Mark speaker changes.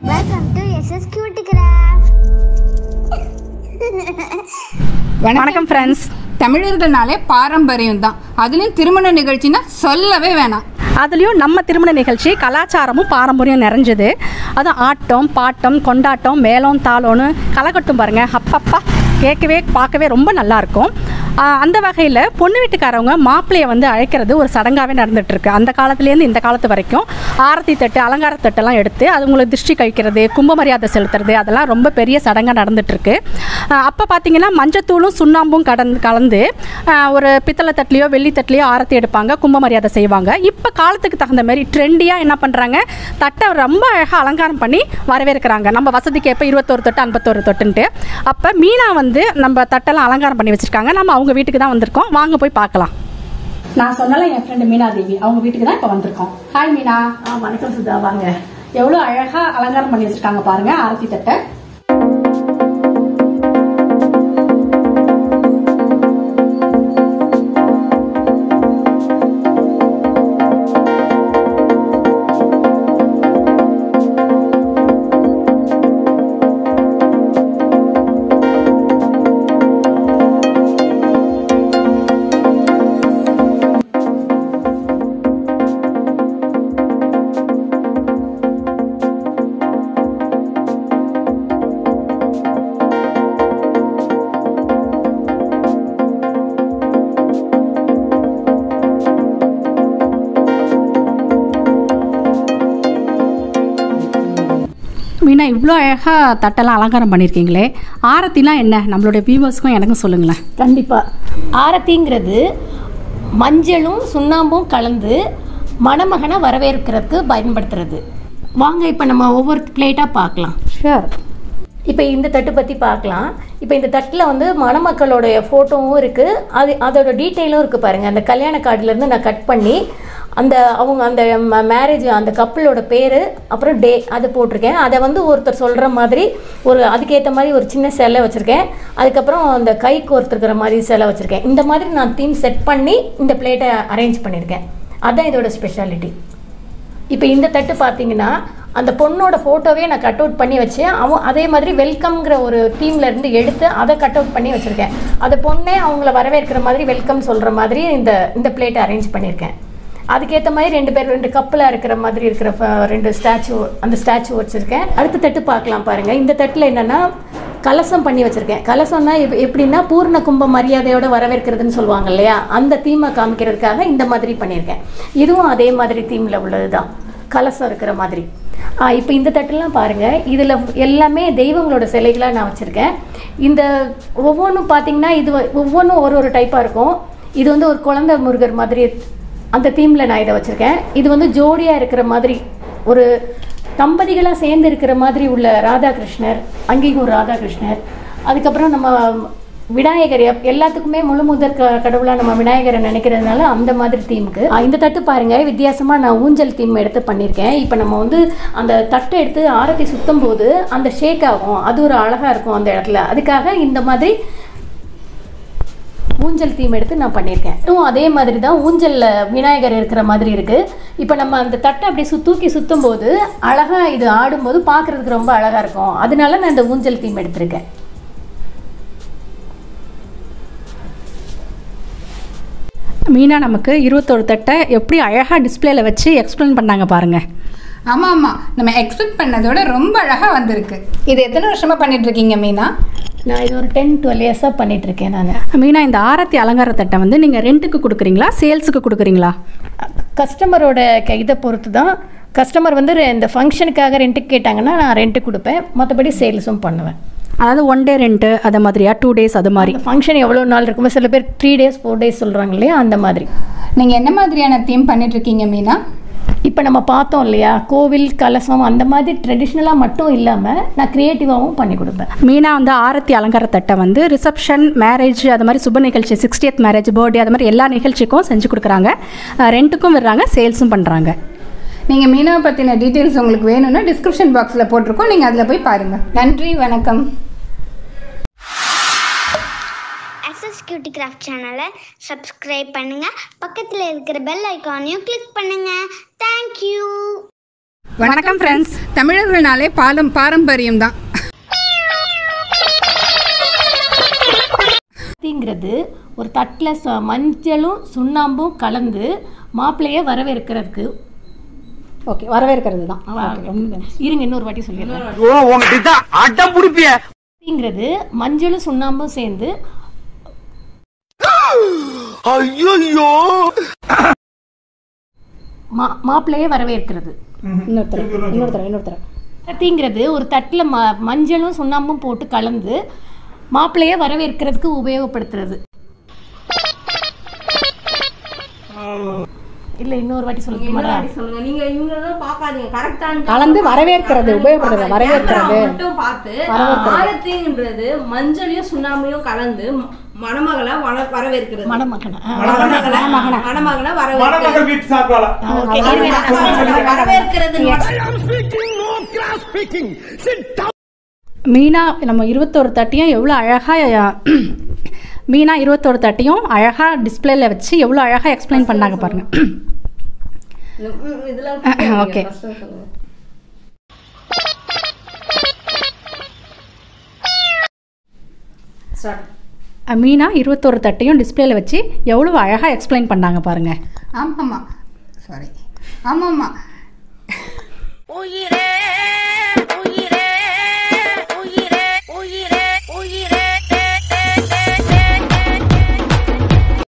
Speaker 1: Welcome to SS Cutie Craft.
Speaker 2: வணக்கம் friends தமிழர்கள்னாலே பாரம்பரியம் தான் அதுலேயும் திருமண நிகழ்ச்சினா சொல்லவே வேணாம்
Speaker 3: அதுலேயும் நம்ம திருமண நிகழ்ச்சி கலாச்சாரமும் பாரம்பரியம் நிறைஞ்சது அதுவும் ஆட்டம் பாட்டம் கொண்டாட்டம் மேளம் தாளம்னு களைகட்டும் பாருங்க அப்பப்பா கேட்கவே பார்க்கவே ரொம்ப நல்லா இருக்கும் ஆஹ் அந்த வகையில் பொண்ணு வீட்டுக்காரவங்க மாப்பிள்ளையை வந்து அழைக்கிறது ஒரு சடங்காகவே நடந்துட்டுருக்கு அந்த காலத்துலேருந்து இந்த காலத்து வரைக்கும் ஆரத்தி தட்டு அலங்கார தட்டெல்லாம் எடுத்து அது உங்களுக்கு திருஷ்டி கழிக்கிறது கும்ப மரியாதை செலுத்துறது அதெல்லாம் ரொம்ப பெரிய சடங்காக நடந்துட்டுருக்கு அப்போ பார்த்தீங்கன்னா மஞ்சத்தூளும் சுண்ணாம்பும் கடந்து கலந்து ஆஹ் ஒரு பித்தளை தட்டுலையோ வெள்ளி தட்டுலையோ ஆரத்தி எடுப்பாங்க கும்ப மரியாதை செய்வாங்க இப்போ காலத்துக்கு தகுந்த மாதிரி ட்ரெண்டியாக என்ன பண்ணுறாங்க தட்டை ரொம்ப அழகாக அலங்காரம் பண்ணி வரவேற்கிறாங்க நம்ம வசதிக்கு எப்போ இருபத்தோரு தொட்டு ஐம்பத்தோரு தொட்டுன்ட்டு அப்போ மீனா வந்து நம்ம தட்டெல்லாம் அலங்காரம் பண்ணி வச்சுருக்காங்க நம்ம அவங்க வீட்டுக்கு தான் வந்திருக்கோம் வாங்க போய் பார்க்கலாம் நான் சொன்னால என் ஃப்ரெண்டு மீனா தேவி அவங்க வீட்டுக்கு தான் இப்போ வந்திருக்கோம் ஹாய் மீனா ஆ வணக்கம் சுதா வாங்க எவ்வளோ அழகாக அலங்காரம் பண்ணி வச்சுருக்காங்க பாருங்க ஆரத்தி தட்டை மீனா இவ்வளோ அழகாக தட்டெல்லாம் அலங்காரம் பண்ணியிருக்கீங்களே ஆரத்திலாம் என்ன நம்மளுடைய வியூவர்ஸ்க்கும் எனக்கும் சொல்லுங்களேன்
Speaker 4: கண்டிப்பாக ஆரத்திங்கிறது மஞ்சளும் சுண்ணாம்பும் கலந்து மணமகனை வரவேற்கிறதுக்கு பயன்படுத்துறது வாங்க இப்போ நம்ம ஒவ்வொரு பிளேட்டாக பார்க்கலாம்
Speaker 3: ஷூர்
Speaker 4: இப்போ இந்த தட்டு பற்றி பார்க்கலாம் இப்போ இந்த தட்டில் வந்து மணமக்களுடைய ஃபோட்டோவும் இருக்குது அது அதோட டீட்டெயிலும் இருக்குது பாருங்கள் அந்த கல்யாண கார்டுலேருந்து நான் கட் பண்ணி அந்த அவங்க அந்த மேரேஜ் அந்த கப்பிளோட பேர் அப்புறம் டே அதை போட்டிருக்கேன் அதை வந்து ஒருத்தர் சொல்கிற மாதிரி ஒரு அதுக்கேற்ற மாதிரி ஒரு சின்ன சிலை வச்சுருக்கேன் அதுக்கப்புறம் அந்த கை கோர்த்துருக்கிற மாதிரி சிலை வச்சுருக்கேன் இந்த மாதிரி நான் தீம் செட் பண்ணி இந்த பிளேட்டை அரேஞ்ச் பண்ணியிருக்கேன் அதுதான் இதோட ஸ்பெஷாலிட்டி இப்போ இந்த தட்டு பார்த்தீங்கன்னா அந்த பொண்ணோட ஃபோட்டோவே நான் கட் அவுட் பண்ணி வச்சு அவன் அதே மாதிரி வெல்கம்ங்கிற ஒரு தீம்ல இருந்து எடுத்து அதை கட் அவுட் பண்ணி வச்சுருக்கேன் அந்த பொண்ணே அவங்கள வரவேற்கிற மாதிரி வெல்கம் சொல்கிற மாதிரி இந்த இந்த பிளேட்டை அரேஞ்ச் பண்ணியிருக்கேன் அதுக்கேற்ற மாதிரி ரெண்டு பேர் ரெண்டு கப்பலாக இருக்கிற மாதிரி இருக்கிற ஃப- ரெண்டு ஸ்டாச்சு அந்த ஸ்டாச்சு வச்சுருக்கேன் அடுத்த தட்டு பார்க்கலாம் பாருங்கள் இந்த தட்டில் என்னென்னா கலசம் பண்ணி வச்சுருக்கேன் கலசம்னா எப் எப்படின்னா பூர்ண கும்ப மரியாதையோட வரவேற்கிறதுன்னு சொல்லுவாங்க இல்லையா அந்த தீமை காமிக்கிறதுக்காக இந்த மாதிரி பண்ணியிருக்கேன் இதுவும் அதே மாதிரி தீமில் உள்ளது தான் கலசம் இருக்கிற மாதிரி இப்போ இந்த தட்டுலாம் பாருங்கள் இதில் எல்லாமே தெய்வங்களோட சிலைகளாக நான் வச்சுருக்கேன் இந்த ஒவ்வொன்றும் பார்த்தீங்கன்னா இது வ- ஒவ்வொன்றும் ஒரு ஒரு டைப்பாக இருக்கும் இது வந்து ஒரு குழந்தை முருகர் மாதிரி அந்த தீமில் நான் இதை வச்சுருக்கேன் இது வந்து ஜோடியாக இருக்கிற மாதிரி ஒரு தம்பதிகளாக சேர்ந்து இருக்கிற மாதிரி உள்ள ராதாகிருஷ்ணர் அங்கேயும் ஒரு ராதாகிருஷ்ணர் அதுக்கப்புறம் நம்ம விநாயகர் எப்- எல்லாத்துக்குமே முழு முதற் க கடவுளாக நம்ம விநாயகரை நினைக்கிறதுனால அந்த மாதிரி தீமுக்கு ஆ, இந்த தட்டு பாருங்க வித்தியாசமாக நான் ஊஞ்சல் தீம் எடுத்து பண்ணியிருக்கேன் இப்போ நம்ம வந்து அந்த தட்டை எடுத்து ஆரத்தி சுத்தும் போது அந்த ஷேக் ஆகும் அது ஒரு அழகாக இருக்கும் அந்த இடத்துல அதுக்காக இந்த மாதிரி ஊஞ்சல் தீம் எடுத்து நான் பண்ணியிருக்கேன் இதுவும் அதே மாதிரி தான் ஊஞ்சலில் விநாயகர் இருக்கிற மாதிரி இருக்குது இப்போ நம்ம அந்த தட்டை அப்படி சு தூக்கி சுற்றும் போது அழகாக இது ஆடும்போது பார்க்குறதுக்கு ரொம்ப அழகாக இருக்கும் அதனால நான் இந்த ஊஞ்சல் தீம் எடுத்திருக்கேன்
Speaker 3: மீனா நமக்கு இருபத்தோரு தட்டை எப்படி அழகாக டிஸ்ப்ளேல வச்சு எக்ஸ்பிளைன் பண்ணாங்க பாருங்க
Speaker 2: ஆமாம் ஆமாம் நம்ம எக்ஸ்பெக்ட் பண்ணதோட ரொம்ப அழகாக வந்திருக்கு இது எத்தனை வருஷமாக பண்ணிட்டு இருக்கீங்க மீனா
Speaker 4: நான் இது ஒரு டென் டுவெல் இயர்ஸாக பண்ணிகிட்ருக்கேன் நான்
Speaker 3: மீனா இந்த ஆரத்தி அலங்கார தட்டை வந்து நீங்கள் ரெண்ட்டுக்கு கொடுக்குறீங்களா சேல்ஸுக்கு கொடுக்குறீங்களா
Speaker 4: கஸ்டமரோட க- இதை பொறுத்து தான் கஸ்டமர் வந்து ரெ- இந்த ஃபங்க்ஷனுக்காக ரெண்ட்டுக்கு கேட்டாங்கன்னா நான் ரெண்ட்டு கொடுப்பேன் மற்றபடி சேல்ஸும் பண்ணுவேன்
Speaker 3: அதாவது ஒன் டே ரெண்ட்டு அது மாதிரியா டூ டேஸ் அது மாதிரி
Speaker 4: அந்த ஃபங்க்ஷன் எவ்வளோ நாள் இருக்குமோ சில பேர் த்ரீ டேஸ் ஃபோர் டேஸ் சொல்கிறாங்க இல்லையா அந்த மாதிரி
Speaker 2: நீங்கள் என்ன மாதிரியான தீம் பண்ணிட்டு இருக்கீங்க மீனா
Speaker 4: இப்போ நம்ம பார்த்தோம் இல்லையா கோவில் கலசம் அந்த மாதிரி ட்ரெடிஷ்னலாக மட்டும் இல்லாமல் நான் க்ரியேட்டிவாகவும் பண்ணி கொடுப்பேன்
Speaker 3: மீனா வந்து ஆரத்தி அலங்கார தட்டை வந்து ரிசப்ஷன் மேரேஜ் அது மாதிரி சுப நிகழ்ச்சி சிக்ஸ்டியத் மேரேஜ் பர்த்டே அது மாதிரி எல்லா நிகழ்ச்சிக்கும் செஞ்சு கொடுக்குறாங்க ரெண்ட்டுக்கும் விடுறாங்க சேல்ஸும் பண்ணுறாங்க
Speaker 2: நீங்கள் மீனாவை பற்றின டீட்டெயில்ஸ் உங்களுக்கு வேணும்னா டிஸ்கிரிப்ஷன் பாக்ஸில் போட்டிருக்கோம் நீங்கள் அதில் போய் பாருங்கள் நன்றி வணக்கம்
Speaker 1: SS Cutie Craft சேனலை சப்ஸ்கிரைப் பண்ணுங்க பக்கத்தில் இருக்கிற பெல் ஐக்கானையும் கிளிக் பண்ணுங்க தேங்க்யூ
Speaker 2: வணக்கம் ஃப்ரெண்ட்ஸ் தமிழர்கள்னாலே பாலம் பாரம்பரியம் தான்
Speaker 4: அப்படிங்கிறது ஒரு தட்டில் ச- மஞ்சளும் சுண்ணாம்பும் கலந்து மாப்பிள்ளைய வரவேற்கிறதுக்கு
Speaker 3: ஓகே வரவேற்கிறது தான்
Speaker 4: இருங்க இன்னொரு வாட்டி சொல்லிடுறேன்
Speaker 5: உங்ககிட்ட அடம் பிடிப்பிய
Speaker 4: அப்படிங்கிறது மஞ்சளும் சுண்ணாம்பும் சேர்ந்து
Speaker 5: ஐயோ
Speaker 4: மா மாப்பிள்ளைய வரவேற்கிறது
Speaker 3: இன்னொருத்தர் இன்னொருத்தர் இன்னொருத்தர்
Speaker 4: அப்படிங்கிறது ஒரு தட்டில் ம மஞ்சளும் சுண்ணாம்பும் போட்டு கலந்து மாப்பிள்ளைய வரவேற்கிறதுக்கு உபயோகப்படுத்துறது இல்ல இன்னொரு வாட்டி சொல்லுங்க
Speaker 6: சொல்லுங்க நீங்க இவங்க தான் பாக்காதீங்க கரெக்டான
Speaker 3: கலந்து வரவேற்கிறது உபயோகப்படுறது வரவேற்கிறது
Speaker 6: மட்டும் பார்த்து ஆரத்திங்கிறது மஞ்சளையும் சுண்ணாம்பையும் கலந்து ம- மணமகளை வர- வரவேற்கிறது
Speaker 4: மணமகனை ஆ.
Speaker 6: மணமகளை மணமகளை வரவேற்கிறது
Speaker 7: மணமகள் வீட்டு சார்பால
Speaker 4: ஓகே, இருங்க, நான் சொல்றேன்.
Speaker 6: வரவேற்கிறது
Speaker 3: மீனா நம்ம இருபத்தோரு தட்டியும் எவ்வளோ அழகாக மீனா இருபத்தோரு தட்டியும் அழகாக டிஸ்பிளேல வச்சு எவ்வளோ அழகாக எக்ஸ்பிளைன் பண்ணாங்க பாருங்க
Speaker 6: இதுல
Speaker 3: ஓகே மீனா இருபத்தோரு தட்டையும் டிஸ்பிளேல வச்சு எவ்வளோ அழகாக எக்ஸ்பிளைன் பண்ணாங்க பாருங்க
Speaker 2: ஆமாம்மா சாரி ஆமாம்மா
Speaker 8: உயிரே